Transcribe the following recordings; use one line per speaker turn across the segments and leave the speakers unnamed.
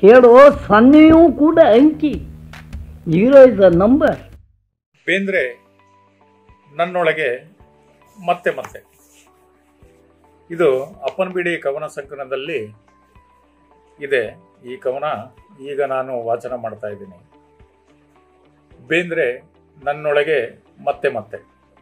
ಕೇಳೋ ಸೊನ್ನೆಯೂ ಕೂಡ ಅಂಕಿ zero is the number
Bendre ನನ್ನೊಳಗೆ ಮತ್ತೆ ಮತ್ತೆ ಇದು ಅಪ್ಪನಬಿಡಿ ಕವನ ಸಂಕಲನದಲ್ಲಿ ಇದೆ ಈ ಕವನ ಈಗ ನಾನು ವಾಚನ ಮಾಡ್ತಾ ಇದ್ದೀನಿ ಬೇಂದ್ರೆ ನನ್ನೊಳಗೆ ಮತ್ತೆ ಮತ್ತೆ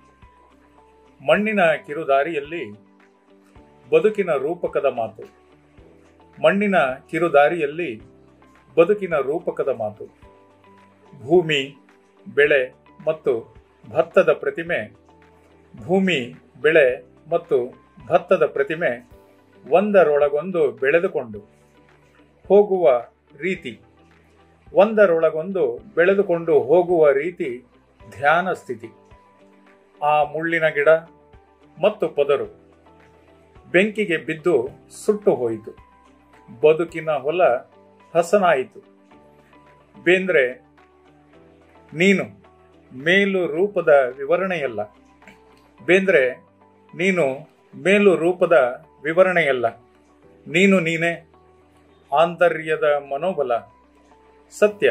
ಮಣ್ಣಿನ ಕಿರುದಾರಿಯಲ್ಲಿ ಬದುಕಿನ ರೂಪಕದ ಮಾತು ಮಣ್ಣಿನ ಕಿರುದಾರಿಯಲ್ಲಿ ಬದುಕಿನ ರೂಪಕದ ಮಾತು ಭೂಮಿ ಬೆಳೆ ಮತ್ತು ಭತ್ತದ ಪ್ರತಿಮೆ ಭೂಮಿ ಬೆಳೆ ಮತ್ತು ಭತ್ತದ ಪ್ರತಿಮೆ ಒಂದರೊಳಗೊಂದು ಬೆಳೆದುಕೊಂಡು ಹೋಗುವ ರೀತಿ ಒಂದರೊಳಗೊಂದು ಬೆಳೆದುಕೊಂಡು ಹೋಗುವ ರೀತಿ ಧ್ಯಾನ ಸ್ಥಿತಿ ಆ ಮುಳ್ಳಿನ ಗಿಡ ಮತ್ತು ಪೊದರು ಬೆಂಕಿಗೆ ಬಿದ್ದು ಸುಟ್ಟು ಹೋಯಿತು ಬದುಕಿನ ಹೊಲ ಹಸನಾಯಿತು ಬೇಂದ್ರೆ ನೀನು ಮೇಲು ರೂಪದ ವಿವರಣೆಯಲ್ಲ ಬೇಂದ್ರೆ ನೀನು ಮೇಲು ರೂಪದ ವಿವರಣೆಯಲ್ಲ ನೀನು ನೀನೇ ಆಂತರ್ಯದ ಮನೋಬಲ ಸತ್ಯ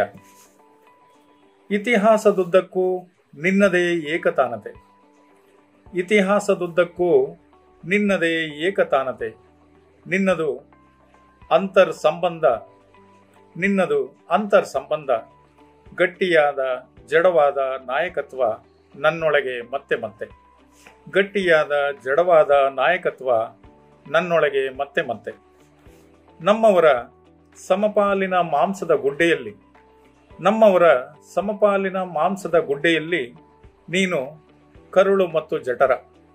ಇತಿಹಾಸದುದ್ದಕ್ಕೂ ನಿನ್ನದೇ ಏಕತಾನತೆ ಇತಿಹಾಸದುದ್ದಕ್ಕೂ ನಿನ್ನದೇ ಏಕತಾನತೆ ನಿನ್ನದು ಅಂತರ್ ಸಂಬಂಧ ನಿನ್ನದು ಅಂತರ್ ಸಂಬಂಧ ಗಟ್ಟಿಯಾದ ಜಡವಾದ ನಾಯಕತ್ವ ನನ್ನೊಳಗೆ ಮತ್ತೆ ಮತ್ತೆ ಗಟ್ಟಿಯಾದ ಜಡವಾದ ನಾಯಕತ್ವ ನನ್ನೊಳಗೆ ಮತ್ತೆ ಮತ್ತೆ ನಮ್ಮವರ ಸಮಪಾಲಿನ ಮಾಂಸದ ಗುಡ್ಡೆಯಲ್ಲಿ ನಮ್ಮವರ ಸಮಪಾಲಿನ ಮಾಂಸದ ಗುಡ್ಡೆಯಲ್ಲಿ ನೀನು ಕರುಳು ಮತ್ತು ಜಠರ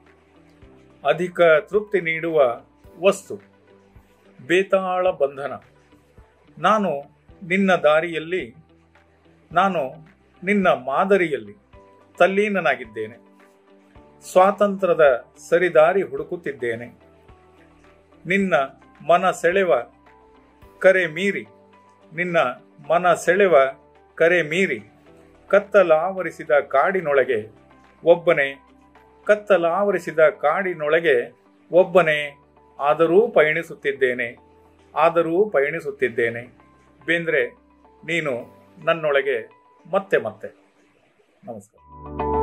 ಅಧಿಕ ತೃಪ್ತಿ ನೀಡುವ ವಸ್ತು ಬೇತಾಳ ಬಂಧನ ನಾನು ನಿನ್ನ ದಾರಿಯಲ್ಲಿ ನಾನು ನಿನ್ನ ಮಾದರಿಯಲ್ಲಿ ತಲ್ಲೀನನಾಗಿದ್ದೇನೆ ಸ್ವಾತಂತ್ರ್ಯದ ಸರಿದಾರಿ ಹುಡುಕುತ್ತಿದ್ದೇನೆ ನಿನ್ನ ಮನ ಸೆಳೆವ ಕರೆ ಮೀರಿ ನಿನ್ನ ಮನ ಸೆಳೆವ ಕರೆ ಮೀರಿ ಕತ್ತಲಾವರಿಸಿದ ಕಾಡಿನೊಳಗೆ ಒಬ್ಬನೇ ಕತ್ತಲಾವರಿಸಿದ ಕಾಡಿನೊಳಗೆ ಒಬ್ಬನೇ ಆದರೂ ಪಯಣಿಸುತ್ತಿದ್ದೇನೆ ಆದರೂ ಪಯಣಿಸುತ್ತಿದ್ದೇನೆ ಬೇಂದ್ರೆ ನೀನು ನನ್ನೊಳಗೆ ಮತ್ತೆ ಮತ್ತೆ ನಮಸ್ಕಾರ